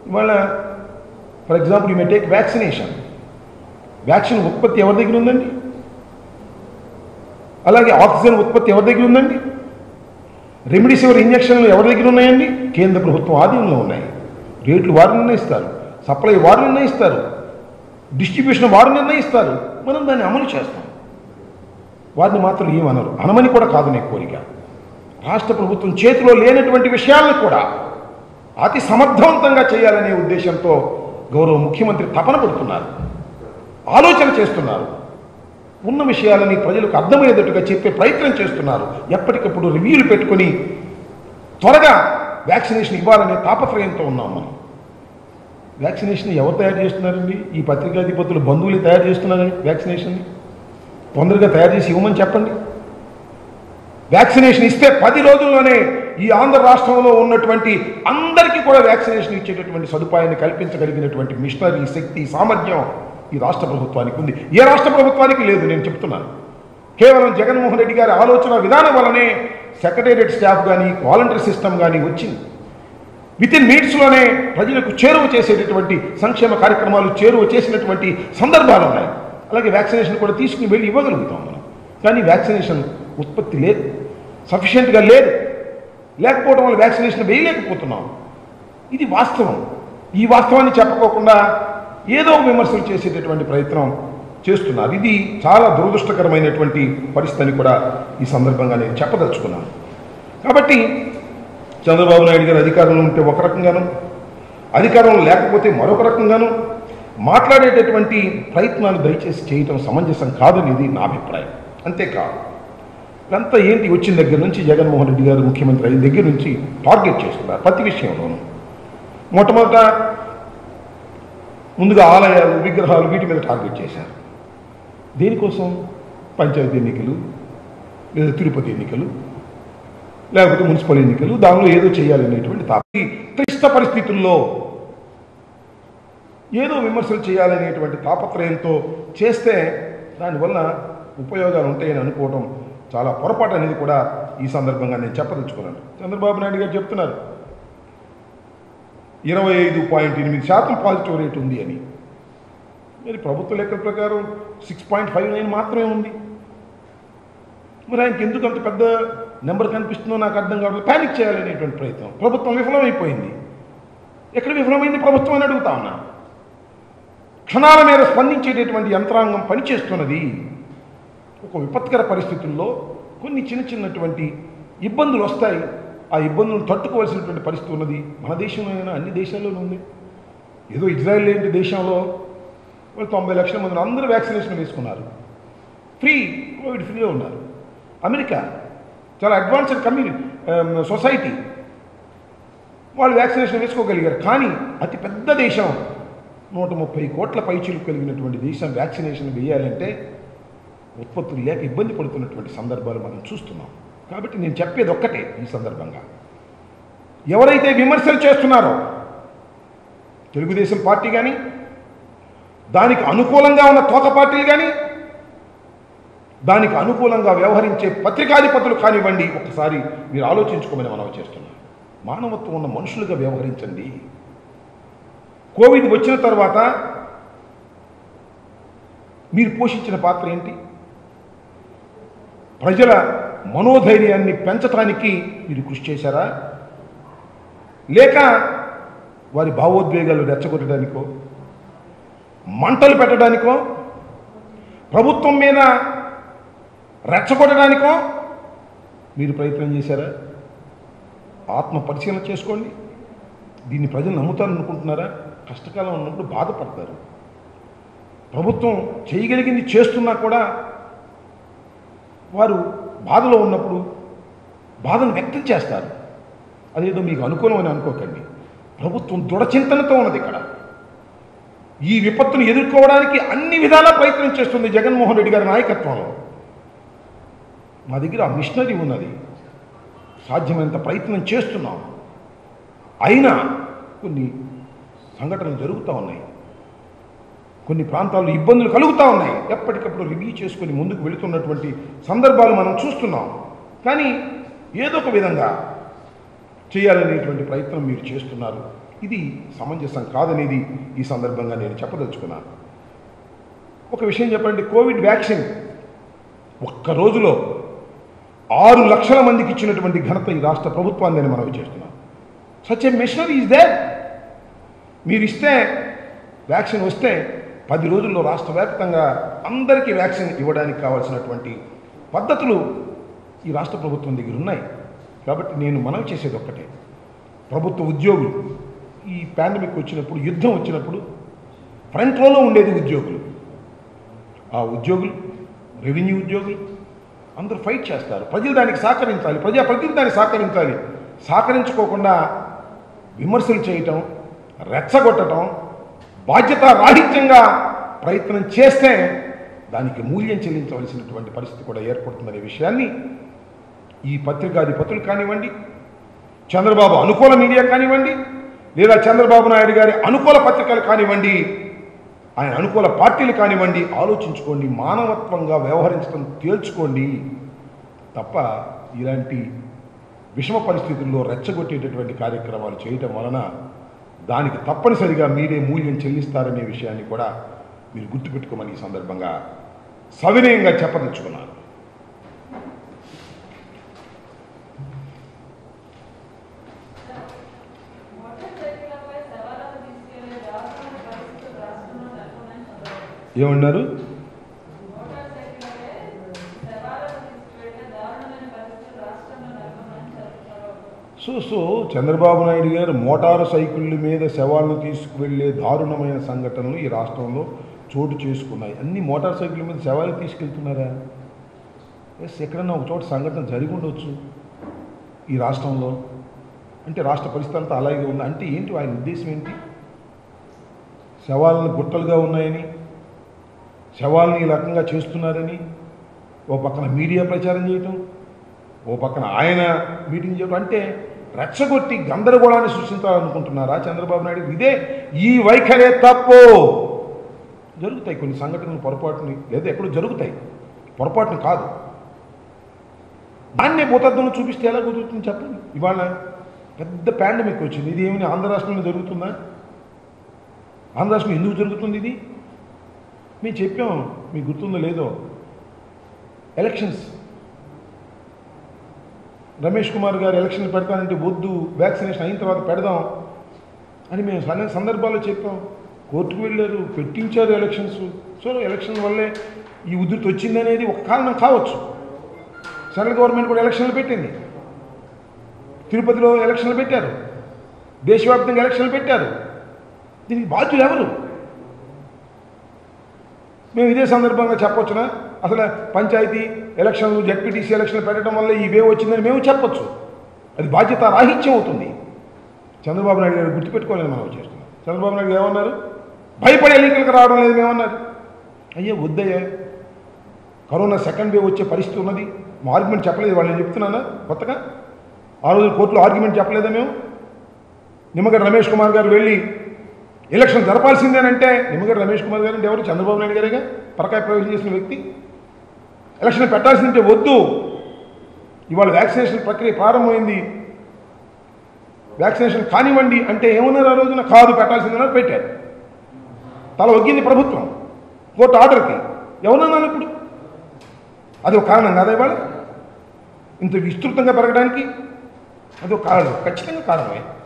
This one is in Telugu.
ఇవాళ for example you may take vaccination vaccine ఉత్పత్తి ఎవరి దగ్గర ఉందండి అలాగే ఆక్సిజన్ ఉత్పత్తి ఎవరి దగ్గర ఉందండి రెమిడిసివర్ ఇంజక్షన్లు ఎవరి దగ్గర ఉన్నాయండి కేంద్ర ప్రభుత్వం ఆధీనంలో ఉన్నాయి రేట్లు వారు నిర్ణయిస్తారు సప్లై వారు నిర్ణయిస్తారు డిస్ట్రిబ్యూషన్ వారు నిర్ణయిస్తారు మనం దాన్ని అమలు చేస్తాం వారిని మాత్రం ఏమనరు అనమని కూడా కాదు నీ కోరిక రాష్ట్ర ప్రభుత్వం చేతిలో లేనటువంటి విషయాలను కూడా అతి సమర్థవంతంగా చేయాలనే ఉద్దేశంతో గౌరవ ముఖ్యమంత్రి తపన పడుతున్నారు ఆలోచన చేస్తున్నారు ఉన్న విషయాలని ప్రజలకు అర్థమయ్యేటట్టుగా చెప్పే ప్రయత్నం చేస్తున్నారు ఎప్పటికప్పుడు రివ్యూలు పెట్టుకొని త్వరగా వ్యాక్సినేషన్ ఇవ్వాలనే తాపత్రయంతో ఉన్నాం మనం వ్యాక్సినేషన్ ఎవరు తయారు చేస్తున్నారండి ఈ పత్రికాధిపతులు బంధువులు తయారు చేస్తున్నారని వ్యాక్సినేషన్ని తొందరగా తయారు చేసి ఇవ్వమని చెప్పండి వ్యాక్సినేషన్ ఇస్తే పది రోజుల్లోనే ఈ ఆంధ్ర రాష్ట్రంలో ఉన్నటువంటి అందరికీ కూడా వ్యాక్సినేషన్ ఇచ్చేటటువంటి సదుపాయాన్ని కల్పించగలిగినటువంటి మిషనరీ శక్తి సామర్థ్యం ఈ రాష్ట్ర ప్రభుత్వానికి ఉంది ఏ రాష్ట్ర ప్రభుత్వానికి లేదు నేను చెప్తున్నాను కేవలం జగన్మోహన్ రెడ్డి గారి ఆలోచన విధానం వల్లనే సెక్రటేరియట్ స్టాఫ్ కానీ వాలంటరీ సిస్టమ్ కానీ వచ్చింది విత్ ఇన్ మినిట్స్లోనే ప్రజలకు చేరువ చేసేటటువంటి సంక్షేమ కార్యక్రమాలు చేరువ చేసినటువంటి సందర్భాలు ఉన్నాయి అలాగే వ్యాక్సినేషన్ కూడా తీసుకుని వెళ్ళి ఇవ్వగలుగుతాం మనం కానీ వ్యాక్సినేషన్ ఉత్పత్తి లేదు సఫిషియెంట్గా లేదు లేకపోవడం వల్ల వ్యాక్సినేషన్ వేయలేకపోతున్నాం ఇది వాస్తవం ఈ వాస్తవాన్ని చెప్పకోకుండా ఏదో విమర్శలు చేసేటటువంటి ప్రయత్నం చేస్తున్నారు ఇది చాలా దురదృష్టకరమైనటువంటి పరిస్థితి అని కూడా ఈ సందర్భంగా నేను చెప్పదలుచుకున్నాను కాబట్టి చంద్రబాబు నాయుడు గారు అధికారంలో ఉంటే ఒక రకంగాను అధికారంలో లేకపోతే మరొక రకంగాను మాట్లాడేటటువంటి ప్రయత్నాలు దయచేసి చేయటం సమంజసం కాదనేది నా అభిప్రాయం అంతేకాదు ఇదంతా ఏంటి వచ్చిన దగ్గర నుంచి జగన్మోహన్ రెడ్డి గారు ముఖ్యమంత్రి అయిన దగ్గర నుంచి టార్గెట్ చేస్తున్నారు ప్రతి విషయంలోనూ మొట్టమొదట ముందుగా ఆలయాలు విగ్రహాలు వీటి మీద టార్గెట్ చేశారు దేనికోసం పంచాయతీ ఎన్నికలు లేదా తిరుపతి ఎన్నికలు లేకపోతే మున్సిపల్ ఎన్నికలు దానిలో ఏదో చేయాలనేటువంటి తాపి క్లిష్ట పరిస్థితుల్లో ఏదో విమర్శలు చేయాలనేటువంటి తాపత్రయంతో చేస్తే దానివల్ల ఉపయోగాలు ఉంటాయని అనుకోవడం చాలా పొరపాటు అనేది కూడా ఈ సందర్భంగా నేను చెప్పదలుచుకున్నాను చంద్రబాబు నాయుడు గారు చెప్తున్నారు ఇరవై ఐదు పాయింట్ ఎనిమిది శాతం పాజిటివ్ రేట్ ఉంది అని మరి ప్రభుత్వ లెక్కల ప్రకారం సిక్స్ పాయింట్ ఫైవ్ నైన్ మాత్రమే ఉంది మరి ఆయనకి ఎందుకు అంత పెద్ద నెంబర్ కనిపిస్తుందో నాకు అర్థం కావట్లేదు ప్యానిక్ చేయాలనేటువంటి ప్రయత్నం ప్రభుత్వం విఫలమైపోయింది ఎక్కడ విఫలమైంది ప్రభుత్వం అని అడుగుతా ఉన్నా క్షణాల మీద స్పందించేటటువంటి యంత్రాంగం పనిచేస్తున్నది ఒక విపత్కర పరిస్థితుల్లో కొన్ని చిన్న చిన్నటువంటి ఇబ్బందులు వస్తాయి ఆ ఇబ్బందులను తట్టుకోవాల్సినటువంటి పరిస్థితి ఉన్నది మన దేశంలో అయినా అన్ని దేశాల్లోనూ ఉంది ఏదో ఇజ్రాయెల్ లాంటి దేశంలో వాళ్ళు తొంభై లక్షల మంది అందరూ వ్యాక్సినేషన్ వేసుకున్నారు ఫ్రీ కోవిడ్ ఫ్రీగా ఉన్నారు అమెరికా చాలా అడ్వాన్స్డ్ కమ్యూనిటీ సొసైటీ వాళ్ళు వ్యాక్సినేషన్ వేసుకోగలిగారు కానీ అతి పెద్ద దేశం నూట ముప్పై కోట్ల పైచీలు కలిగినటువంటి దేశం వ్యాక్సినేషన్ వేయాలంటే ఉత్పత్తులు లేక ఇబ్బంది పడుతున్నటువంటి సందర్భాలు మనం చూస్తున్నాం కాబట్టి నేను చెప్పేది ఒక్కటే ఈ సందర్భంగా ఎవరైతే విమర్శలు చేస్తున్నారో తెలుగుదేశం పార్టీ కానీ దానికి అనుకూలంగా ఉన్న తోక పార్టీలు కానీ దానికి అనుకూలంగా వ్యవహరించే పత్రికాధిపతులు కానివ్వండి ఒకసారి మీరు ఆలోచించుకోమని మనం చేస్తున్నాం మానవత్వం ఉన్న మనుషులుగా వ్యవహరించండి కోవిడ్ వచ్చిన తర్వాత మీరు పోషించిన పాత్ర ఏంటి ప్రజల మనోధైర్యాన్ని పెంచటానికి మీరు కృషి చేశారా లేక వారి భావోద్వేగాలు రెచ్చగొట్టడానికో మంటలు పెట్టడానికో ప్రభుత్వం మీద రెచ్చగొట్టడానికో మీరు ప్రయత్నం చేశారా ఆత్మ పరిశీలన చేసుకోండి దీన్ని ప్రజలు నమ్ముతారనుకుంటున్నారా కష్టకాలం ఉన్నప్పుడు బాధపడతారు ప్రభుత్వం చేయగలిగింది చేస్తున్నా కూడా వారు బాధలో ఉన్నప్పుడు బాధను వ్యక్తం చేస్తారు అదేదో మీకు అనుకూలం అని అనుకోకండి ప్రభుత్వం దృఢచింతనతో ఉన్నది ఇక్కడ ఈ విపత్తును ఎదుర్కోవడానికి అన్ని విధాలా ప్రయత్నం చేస్తుంది జగన్మోహన్ రెడ్డి గారి నాయకత్వంలో మా దగ్గర ఆ మిషనరీ ఉన్నది సాధ్యమైనంత ప్రయత్నం చేస్తున్నాం అయినా కొన్ని సంఘటనలు జరుగుతూ ఉన్నాయి కొన్ని ప్రాంతాల్లో ఇబ్బందులు కలుగుతూ ఉన్నాయి ఎప్పటికప్పుడు రివ్యూ చేసుకొని ముందుకు వెళుతున్నటువంటి సందర్భాలు మనం చూస్తున్నాం కానీ ఏదో ఒక విధంగా చేయాలనేటువంటి ప్రయత్నం మీరు చేస్తున్నారు ఇది సమంజసం కాదనేది ఈ సందర్భంగా నేను చెప్పదలుచుకున్నాను ఒక విషయం చెప్పండి కోవిడ్ వ్యాక్సిన్ ఒక్క రోజులో ఆరు లక్షల మందికి ఇచ్చినటువంటి ఘనత ఈ రాష్ట్ర ప్రభుత్వాన్ని నేను మనవి చేస్తున్నాను such a machinery is there మీరు ఇస్తే వ్యాక్సిన్ వస్తే పది రోజుల్లో రాష్ట్ర వ్యాప్తంగా అందరికీ వ్యాక్సిన్ ఇవ్వడానికి కావాల్సినటువంటి పద్ధతులు ఈ రాష్ట్ర ప్రభుత్వం దగ్గర ఉన్నాయి కాబట్టి నేను మనవి చేసేది ఒక్కటే ప్రభుత్వ ఉద్యోగులు ఈ పాండమిక్ వచ్చినప్పుడు యుద్ధం వచ్చినప్పుడు ఫ్రంట్ రోలో ఉండేది ఉద్యోగులు ఆ ఉద్యోగులు రెవెన్యూ ఉద్యోగులు అందరూ ఫైట్ చేస్తారు ప్రజలు దానికి సహకరించాలి ప్రజాప్రతినిధులు దానికి సహకరించాలి సహకరించుకోకుండా విమర్శలు చేయటం రెచ్చగొట్టడం బాధ్యత రాహిత్యంగా ప్రయత్నం చేస్తే దానికి మూల్యం చెల్లించవలసినటువంటి పరిస్థితి కూడా ఏర్పడుతుందనే విషయాన్ని ఈ పత్రికాధిపతులు కానివ్వండి చంద్రబాబు అనుకూల మీడియా కానివ్వండి లేదా చంద్రబాబు నాయుడు గారి అనుకూల పత్రికలు కానివ్వండి ఆయన అనుకూల పార్టీలు కానివ్వండి ఆలోచించుకోండి మానవత్వంగా వ్యవహరించడం తేల్చుకోండి తప్ప ఇలాంటి విషమ పరిస్థితుల్లో రెచ్చగొట్టేటటువంటి కార్యక్రమాలు చేయటం వలన దానికి తప్పనిసరిగా మీరే మూల్యం చెల్లిస్తారనే విషయాన్ని కూడా మీరు గుర్తుపెట్టుకోమని ఈ సందర్భంగా సవినయంగా చెప్పదలుచుకున్నాను మోటార్ సైకిళ్లపై సవాలను తీసుకెళ్లే దారుణమైన పరిస్థితులు రాష్ట్రంలో నెలకొన్నాయని చంద్రబాబు. ఏమన్నారు మోటార్ సైకిళ్లపై సవాలను తీసుకెళ్లే దారుణమైన పరిస్థితులు రాష్ట్రంలో నెలకొన్నాయని చంద్రబాబు. సో సో చంద్రబాబు నాయుడు గారు మోటారు సైకిళ్ళ మీద శవాలను తీసుకువెళ్ళే దారుణమైన సంఘటనలు ఈ రాష్ట్రంలో చోటు చేసుకున్నాయి అన్ని మోటార్ సైకిళ్ళ మీద శవాలు తీసుకెళ్తున్నారా ఎస్ ఎక్కడన్నా ఒక చోట సంఘటన జరిగి ఉండొచ్చు ఈ రాష్ట్రంలో అంటే రాష్ట్ర పరిస్థితి అంతా అలాగే ఉంది అంటే ఏంటి ఆయన ఉద్దేశం ఏంటి శవాలను గుట్టలుగా ఉన్నాయని శవాలను ఈ రకంగా చేస్తున్నారని ఓ పక్కన మీడియా ప్రచారం చేయటం ఓ పక్కన ఆయన మీటింగ్ చేయడం అంటే రెచ్చగొట్టి గందరగోళాన్ని సృష్టించాలనుకుంటున్నారా చంద్రబాబు నాయుడు ఇదే ఈ వైఖరే తప్పు జరుగుతాయి కొన్ని సంఘటనలు పొరపాటుని లేదా ఎక్కడో జరుగుతాయి పొరపాటుని కాదు దాన్నే భూతద్దంలో చూపిస్తే ఎలా కుదురుతుంది చెప్పండి ఇవాళ పెద్ద పాండమిక్ వచ్చింది ఇది ఏమైనా ఆంధ్ర రాష్ట్రంలో జరుగుతుందా ఆంధ్ర రాష్ట్రంలో ఎందుకు జరుగుతుంది ఇది మేము చెప్పాం మీకు గుర్తుందో లేదో ఎలక్షన్స్ రమేష్ కుమార్ గారు ఎలక్షన్లు పెడతానంటే వద్దు వ్యాక్సినేషన్ అయిన తర్వాత పెడదాం అని మేము సన్న సందర్భాల్లో చెప్పాం కోర్టుకు వెళ్ళారు పెట్టించారు ఎలక్షన్స్ సో ఎలక్షన్ వల్లే ఈ ఉధృతి వచ్చిందనేది ఒక కారణం కావచ్చు సెంట్రల్ గవర్నమెంట్ కూడా ఎలక్షన్లు పెట్టింది తిరుపతిలో ఎలక్షన్లు పెట్టారు దేశవ్యాప్తంగా ఎలక్షన్లు పెట్టారు దీనికి బాధ్యులు ఎవరు మేము ఇదే సందర్భంగా చెప్పొచ్చునా అసలు పంచాయతీ ఎలక్షన్లు జడ్పీటీసీ ఎలక్షన్లు పెట్టడం వల్ల ఈ వేవ్ వచ్చిందని మేము చెప్పొచ్చు అది బాధ్యత రాహిత్యం అవుతుంది చంద్రబాబు నాయుడు గారు గుర్తుపెట్టుకోవాలని మనం చేస్తున్నాం చంద్రబాబు నాయుడు గారు ఏమన్నారు భయపడే ఎన్నికలకు రావడం లేదు మేమన్నారు అయ్యే వద్దయ్యా కరోనా సెకండ్ వేవ్ వచ్చే పరిస్థితి ఉన్నది మా ఆర్గ్యుమెంట్ చెప్పలేదు వాళ్ళు నేను చెప్తున్నానా కొత్తగా ఆ రోజు కోర్టులో ఆర్గ్యుమెంట్ చెప్పలేదా మేము నిమ్మగడ్డ రమేష్ కుమార్ గారు వెళ్ళి ఎలక్షన్ జరపాల్సిందేనంటే నిమ్మగడ్డ రమేష్ కుమార్ గారు అంటే ఎవరు చంద్రబాబు నాయుడు గారేగా పరకాయ ప్రవేశం చేసిన వ్యక్తి ఎలక్షన్ పెట్టాల్సిందంటే వద్దు ఇవాళ వ్యాక్సినేషన్ ప్రక్రియ ప్రారంభమైంది వ్యాక్సినేషన్ కానివ్వండి అంటే ఏమన్నారు ఆ రోజున కాదు పెట్టాల్సిందని పెట్టారు తల ఒగ్గింది ప్రభుత్వం కోర్టు ఆర్డర్కి ఎవరన్నాను ఇప్పుడు అది ఒక కారణం కాదా ఇవాళ ఇంత విస్తృతంగా పెరగడానికి అది ఒక కారణం ఖచ్చితంగా కారణమే